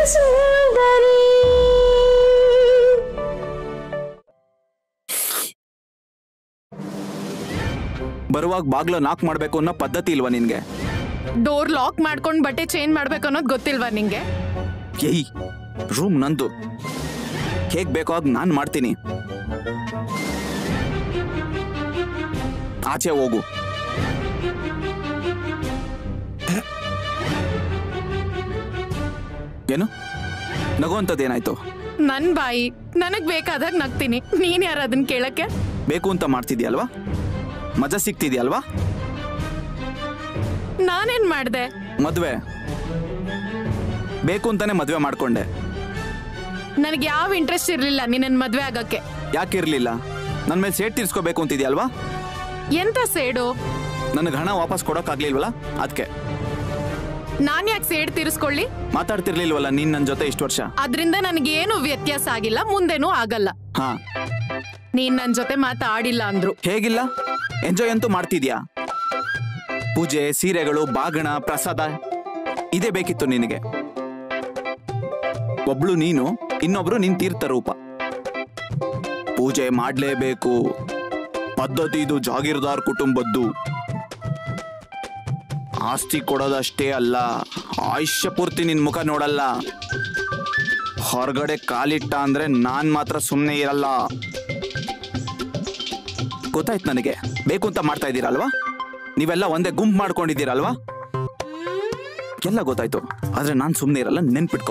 ಸುಂದರಿ ಬರುವಾಗ ಬಾಗ್ಲು ನಾಕ್ ಮಾಡ್ಬೇಕು ಅನ್ನೋ ಪದ್ಧತಿ ಇಲ್ವಾ ನಿನ್ಗೆ ಡೋರ್ ಲಾಕ್ ಮಾಡ್ಕೊಂಡ್ ಬಟ್ಟೆ ಚೇಂಜ್ ಮಾಡ್ಬೇಕು ಅನ್ನೋದು ಗೊತ್ತಿಲ್ವಾ ನಿಂಗೆ ಏಯ್ ರೂಮ್ ನಂದು ಹೇಗ್ ಬೇಕೋ ಹಾಗ್ ನಾನ್ ಮಾಡ್ತೀನಿ ಆಚೆ ಹೋಗು ಏನು ನಗುವಂಥದ್ದೇನಾಯ್ತು ನನ್ ಬಾಯಿ ನನಗ್ ಬೇಕಾದಾಗ ನಗ್ತೀನಿ ನೀನ್ ಯಾರ ಅದನ್ನ ಕೇಳಕ್ಕೆ ಬೇಕು ಅಂತ ಮಾಡ್ತಿದ್ಯಲ್ವಾ ಮಜಾ ಸಿಗ್ತಿದ್ಯಲ್ವಾ ನಾನೇನ್ ಮಾಡ್ದೆ ಮದ್ವೆ ಬೇಕು ಅಂತಾನೆ ಮದ್ವೆ ಮಾಡ್ಕೊಂಡೆ ನನಗೆ ಯಾವ ಇಂಟ್ರೆಸ್ಟ್ ಇರ್ಲಿಲ್ಲ ನಿನ್ನ ಮದ್ವೆ ಆಗಕ್ಕೆ ಯಾಕಿರ್ಲಿಲ್ಲ ನನ್ನ ಮೇಲೆ ಸೇಟ್ ತೀರ್ಸ್ಕೋಬೇಕು ಅಂತಿದ್ಯಲ್ವಾ ಎಂತ ಸೇಡು ನನಗೆ ಹಣ ವಾಪಸ್ ಕೊಡೋಕ್ಕಾಗ್ಲಿಲ್ವಲ್ಲ ಅದಕ್ಕೆ ನಾನ್ ಯಾಕೆ ಸೇಡ್ ತೀರಿಸ್ಕೊಳ್ಳಿ ಮಾತಾಡ್ತಿರ್ಲಿಲ್ವಲ್ಲ ನೀನ್ ನನ್ನ ಜೊತೆ ಇಷ್ಟು ವರ್ಷ ಅದ್ರಿಂದ ನನಗೇನು ವ್ಯತ್ಯಾಸ ಆಗಿಲ್ಲ ಮುಂದೆನೂ ಆಗಲ್ಲ ಹಾ ನೀನ್ ನನ್ ಜೊತೆ ಮಾತಾಡಿಲ್ಲ ಅಂದ್ರು ಹೇಗಿಲ್ಲ ಎಂಜಾಯ್ ಅಂತೂ ಮಾಡ್ತಿದ್ಯಾ ಪೂಜೆ ಸೀರೆಗಳು ಬಾಗಣ ಪ್ರಸಾದ ಇದೇ ಬೇಕಿತ್ತು ನಿನಗೆ ಒಬ್ಳು ನೀನು ಇನ್ನೊಬ್ರು ನಿನ್ ತೀರ್ಥ ರೂಪ ಪೂಜೆ ಮಾಡ್ಲೇಬೇಕು ಪದ್ಧತಿ ಇದು ಜಾಗೀರ್ದಾರ್ ಕುಟುಂಬದ್ದು ಆಸ್ತಿ ಕೊಡೋದಷ್ಟೇ ಅಲ್ಲ ಆಯುಷ್ಯ ಪೂರ್ತಿ ನಿನ್ ಮುಖ ನೋಡಲ್ಲ ಹೊರಗಡೆ ಕಾಲಿಟ್ಟ ಅಂದ್ರೆ ನಾನ್ ಮಾತ್ರ ಸುಮ್ಮನೆ ಇರಲ್ಲ ಗೊತ್ತಾಯ್ತು ನನಗೆ ಬೇಕು ಅಂತ ಮಾಡ್ತಾ ಇದ್ದೀರಲ್ವಾ ನೀವೆಲ್ಲ ಒಂದೇ ಗುಂಪು ಮಾಡ್ಕೊಂಡಿದ್ದೀರಲ್ವಾ ಎಲ್ಲ ಗೊತ್ತಾಯ್ತು ಆದ್ರೆ ನಾನ್ ಸುಮ್ಮನೆ ಇರಲ್ಲ ನೆನ್ಪಿಟ್ಕೋ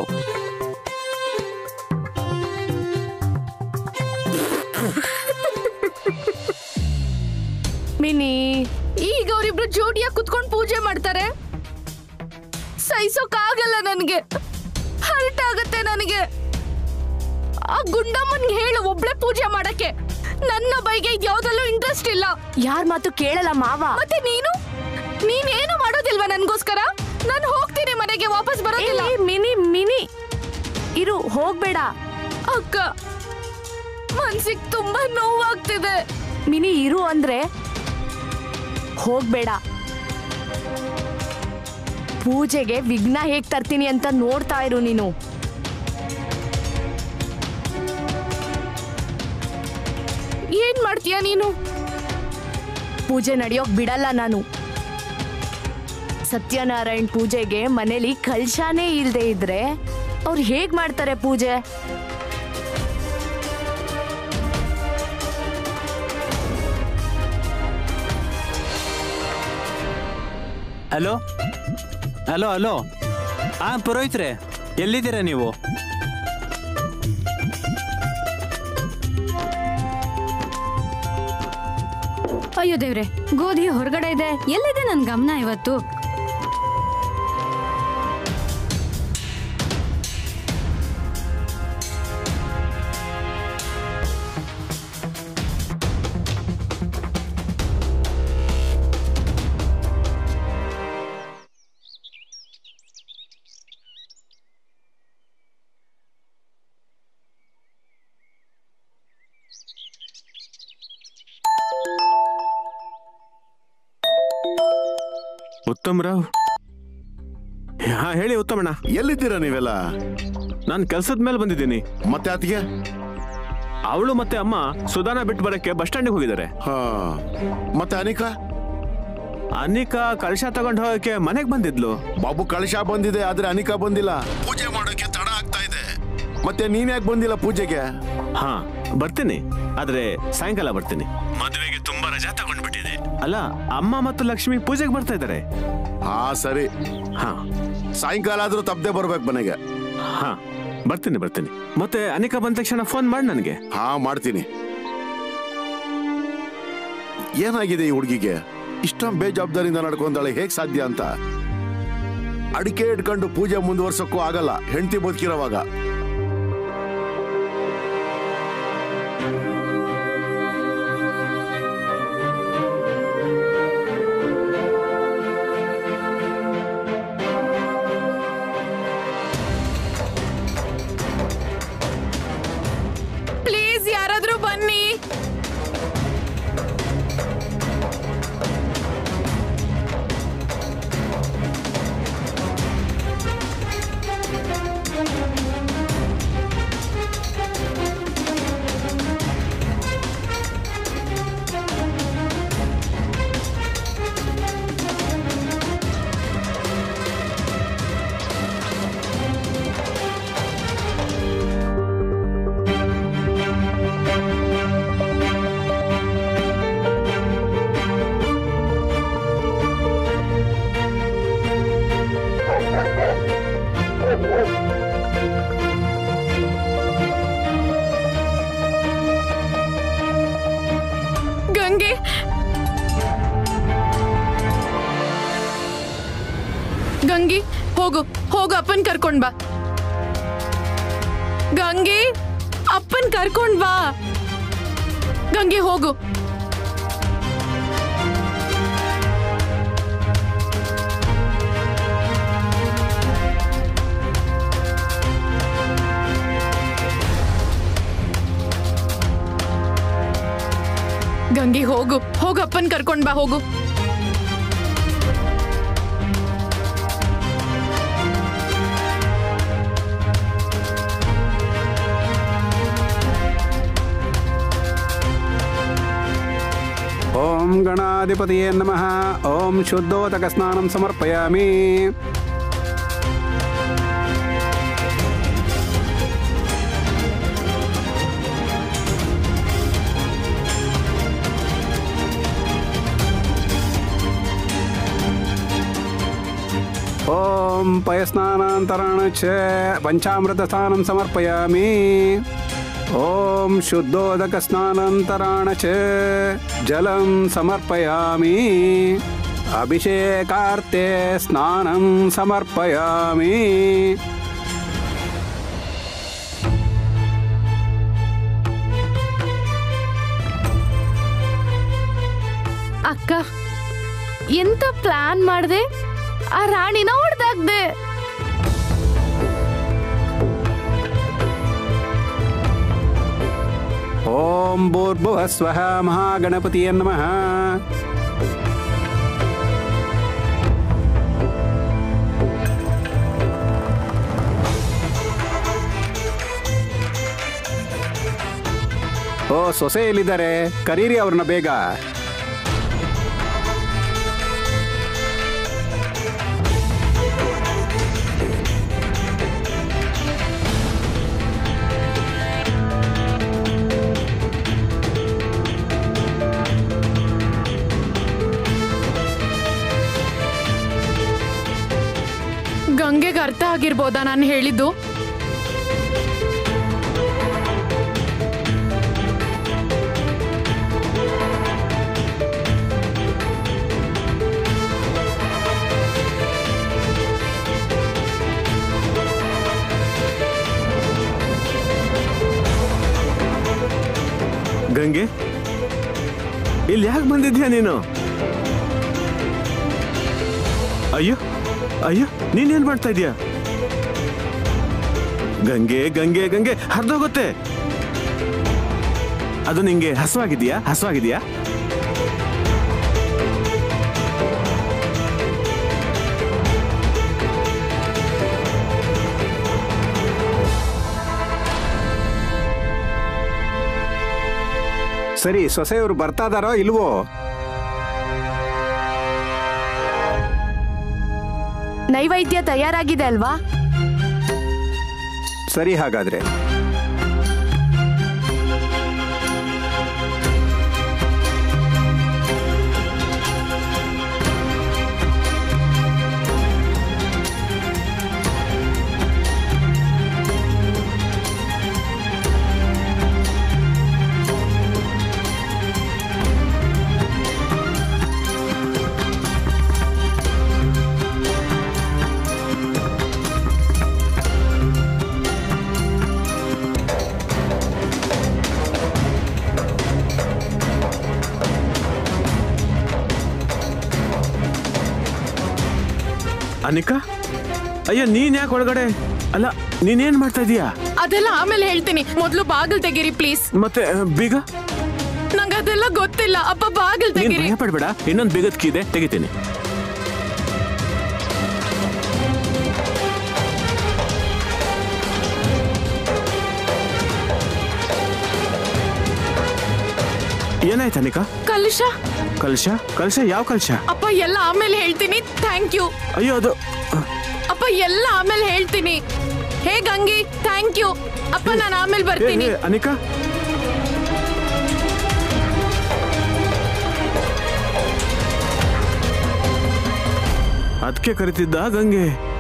ಮಿನಿ ಈಗ ಅವರಿಬ್ರು ಜೋಡಿಯಾಗಿ ಕುತ್ಕೊಂಡು ಪೂಜೆ ಮಾಡ್ತಾರೆ ಸಹಿಸೋಕಾಗಲ್ಲ ನನಗೆ ಹರ್ಟ್ ಆಗತ್ತೆ ನನಗೆ ಆ ಗುಂಡಮ್ಮನ್ಗೆ ಹೇಳು ಒಬ್ಳೆ ಪೂಜೆ ಮಾಡಕ್ಕೆ ನನ್ನ ಬೈಗೆ ಯಾವ್ದಲ್ಲೂ ಇಂಟ್ರೆಸ್ಟ್ ಇಲ್ಲ ಯಾರ್ ಮಾತು ಕೇಳಲ್ಲ ಮಾವ ಮತ್ತೆ ನೀನು ನೀನೇನು ಮಾಡೋದಿಲ್ವಾ ನನ್ಗೋಸ್ಕರ ನಾನು ಹೋಗ್ತೀನಿ ಮನೆಗೆ ವಾಪಸ್ ಬರೋದಿಲ್ಲ ಏ, ಮಿನಿ ಮಿನಿ ಇರು ಹೋಗ್ಬೇಡ ಅಕ್ಕ ಮನ್ಸಿಗೆ ತುಂಬಾ ನೋವಾಗ್ತಿದೆ ಮಿನಿ ಇರು ಅಂದ್ರೆ ಹೋಗ್ಬೇಡ ಪೂಜೆಗೆ ವಿಘ್ನ ಹೇಗ್ ತರ್ತೀನಿ ಅಂತ ನೋಡ್ತಾ ಇರು ನೀನು ಏನ್ ಮಾಡ್ತೀಯ ನೀನು ಪೂಜೆ ನಡೆಯೋಕ್ ಬಿಡಲ್ಲ ನಾನು ಸತ್ಯನಾರಾಯಣ್ ಪೂಜೆಗೆ ಮನೇಲಿ ಕಲ್ಶಾನೇ ಇಲ್ದೆ ಇದ್ರೆ ಅವ್ರು ಹೇಗ್ ಮಾಡ್ತಾರೆ ಪೂಜೆ ಹಲೋ ಹಲೋ ಹಲೋ ಹಾಂ ಪುರೋಹಿತ್ರೆ ಎಲ್ಲಿದ್ದೀರಾ ನೀವು ಅಯ್ಯೋ ದೇವ್ರೆ ಗೋಧಿ ಹೊರಗಡೆ ಇದೆ ಎಲ್ಲಿದೆ ನನ್ ಗಮನ ಇವತ್ತು ಉತ್ತಮ್ ರಾವ್ ಹಾ ಹೇಳಿ ಉತ್ತಮಣ್ಣ ಎಲ್ಲಿದ್ದೀರಾ ನೀವೆಲ್ಲ ನಾನು ಕೆಲ್ಸದ ಮೇಲೆ ಬಂದಿದ್ದೀನಿ ಮತ್ತೆ ಆತಿಗೆ ಅವಳು ಮತ್ತೆ ಅಮ್ಮ ಸುಧಾನ ಬಿಟ್ಟು ಬರಕ್ಕೆ ಬಸ್ ಸ್ಟ್ಯಾಂಡಿಗೆ ಹೋಗಿದ್ದಾರೆ ಹಾ ಮತ್ತೆ ಅನಿಕಾ ಅನಿಕಾ ಕಳಶ ತಗೊಂಡು ಹೋಗಕ್ಕೆ ಮನೆಗೆ ಬಂದಿದ್ಲು ಬಾಬು ಕಳಶ ಬಂದಿದೆ ಆದ್ರೆ ಅನಿಕಾ ಬಂದಿಲ್ಲ ಪೂಜೆ ಮಾಡೋಕೆ ತಡ ಆಗ್ತಾ ಇದೆ ಮತ್ತೆ ನೀನ್ ಯಾಕೆ ಬಂದಿಲ್ಲ ಪೂಜೆಗೆ ಹಾ ಬರ್ತೀನಿ ಆದ್ರೆ ಸಾಯಂಕಾಲ ಬರ್ತೀನಿ ಮದುವೆಗೆ ತುಂಬಾ ರಜಾ ತಗೊಂಡ್ಬಿಟ್ಟಿದೆ ಅಲ್ಲ ಅಮ್ಮ ಮತ್ತು ಲಕ್ಷ್ಮಿ ಪೂಜೆಗೆ ಬರ್ತಾ ಇದ್ದಾರೆ ಹಾ ಸರಿ ಹಾ ಸಾಯಂಕಾಲ ಆದ್ರೂ ತಪ್ಪದೆ ಬರ್ಬೇಕು ಮನೆಗೆ ಹಾ ಬರ್ತೀನಿ ಬರ್ತೀನಿ ಮತ್ತೆ ಅನಿಕಾ ಬಂದ ತಕ್ಷಣ ಫೋನ್ ಮಾಡಿ ನನಗೆ ಹಾ ಮಾಡ್ತೀನಿ ಏನಾಗಿದೆ ಈ ಹುಡುಗಿಗೆ ಇಷ್ಟೊಂದು ಬೇಜವಾಬ್ದಾರಿಯಿಂದ ನಡ್ಕೊಂಡಾಳೆ ಹೇಗ್ ಸಾಧ್ಯ ಅಂತ ಅಡಿಕೆ ಇಟ್ಕೊಂಡು ಪೂಜೆ ಮುಂದುವರ್ಸಕ್ಕೂ ಆಗಲ್ಲ ಹೆಂಡತಿ ಬದುಕಿರೋವಾಗ ಪ್ಲೀಸ್ ಯಾರಾದ್ರೂ ಬನ್ನಿ ಗಂಗಿ ಹೋಗು ಹೋಗು ಅಪ್ಪನ್ ಕರ್ಕೊಂಡ್ ಬಾ ಗಂಗಿ ಅಪ್ಪನ್ ಕರ್ಕೊಂಡ್ ಬಾ ಗಂಗಿ ಹೋಗು ಗಂಗಿ ಹೋಗು ಹೋಗು ಅಪ್ಪನ್ ಕರ್ಕೊಂಡ್ ಬಾ ಹೋಗು ಓಂ ಗಣಾಧಿಪತಿಯೇ ನಮಃ ಓಂ ಶುದ್ಧೋದಕ ಸ್ನಾನಂ ಸಮರ್ಪಯಾಮಿ ಓಂ ಪಯಸ್ನಾನಾಂತರಾಣ ಚ ಪಂಚಾಮೃತ ಸ್ನಾನಂ ಸಮರ್ಪಯಾಮಿ ಓಂ ಶುದ್ಧೋದಕ ಸ್ನಾನಾಂತರಾಣ ಚ ಜಲಂ ಸಮರ್ಪಯಾಮಿ ಅಭಿಷೇಕಾರ್ತೆ ಸ್ನಾನಂ ಸಮರ್ಪಯಾಮಿ ಅಕ್ಕ ಎಂತ ಪ್ಲಾನ್ ಮಾಡ್ದೆ ಆ ರಾಣಿನ ಹೊಡೆದಾಗ್ದೆ ಓಂ ಭೂರ್ಭುವ ಸ್ವಃ ಮಹಾಗಣಪತಿಯ ನಮಃ ಓ ಸೊಸೆ ಎಲ್ಲಿದ್ದಾರೆ ಕರೀರಿ ಅವ್ರನ್ನ ಬೇಗ ಗಂಗೆಗೆ ಅರ್ಥ ಆಗಿರ್ಬೋದಾ ನಾನು ಹೇಳಿದ್ದು ಗಂಗೆ ಇಲ್ಲಿ ಯಾಕೆ ಬಂದಿದ್ಯಾ ನೀನು ಅಯ್ಯೋ ಅಯ್ಯೋ ನೀನೇನ್ ಮಾಡ್ತಾ ಇದೀಯಾ ಗಂಗೆ ಗಂಗೆ ಗಂಗೆ ಹರಿದೋಗುತ್ತೆ ಅದು ನಿಂಗೆ ಹಸುವಾಗಿದೆಯಾ ಹಸುವಾಗಿದೆಯಾ ಸರಿ ಸೊಸೆಯವರು ಬರ್ತಾ ಇದಾರೋ ಇಲ್ವೋ ನೈವೇದ್ಯ ತಯಾರಾಗಿದೆ ಅಲ್ವಾ ಸರಿ ಹಾಗಾದ್ರೆ ಅನಿಕಾ ಅಯ್ಯ ನೀನ್ ಯಾಕೆ ಒಳಗಡೆ ಅಲ್ಲ ನೀನೇನ್ ಮಾಡ್ತಾ ಇದೀಯಾ ಅದೆಲ್ಲ ಆಮೇಲೆ ಹೇಳ್ತೀನಿ ಮೊದ್ಲು ಬಾಗಿಲ್ ತೆಗೀರಿ ಪ್ಲೀಸ್ ಮತ್ತೆ ಆ, ಬೀಗ ನಂಗೆ ಅದೆಲ್ಲ ಗೊತ್ತಿಲ್ಲ ಅಪ್ಪ ಬಾಗಿಲ್ ನೀನ್ ತೆಗೀರಿ ಭಯ ಪಡ್ಬೇಡ ಇನ್ನೊಂದು ಬೀಗದ ಕೀ ಇದೆ ತೆಗಿತೀನಿ ಏನಾಯ್ತು ಅನಿಕಾ ಕಲಶ ಕಲಶ ಕಲಶ ಯಾವ ಕಲಶ ಅಪ್ಪ ಎಲ್ಲ ಆಮೇಲೆ ಹೇಳ್ತೀನಿ ಥ್ಯಾಂಕ್ ಯು ಅಯ್ಯೋ ಅದು ಅಪ್ಪ ಎಲ್ಲ ಆಮೇಲೆ ಹೇಳ್ತೀನಿ ಹೇ ಗಂಗಿ ಥ್ಯಾಂಕ್ ಯು ಅಪ್ಪ ನಾನು ಆಮೇಲೆ ಏ, ಬರ್ತೀನಿ ಏ, ಅನಿಕಾ ಅದಕ್ಕೆ ಕರಿತಿದ್ದ ಗಂಗೆ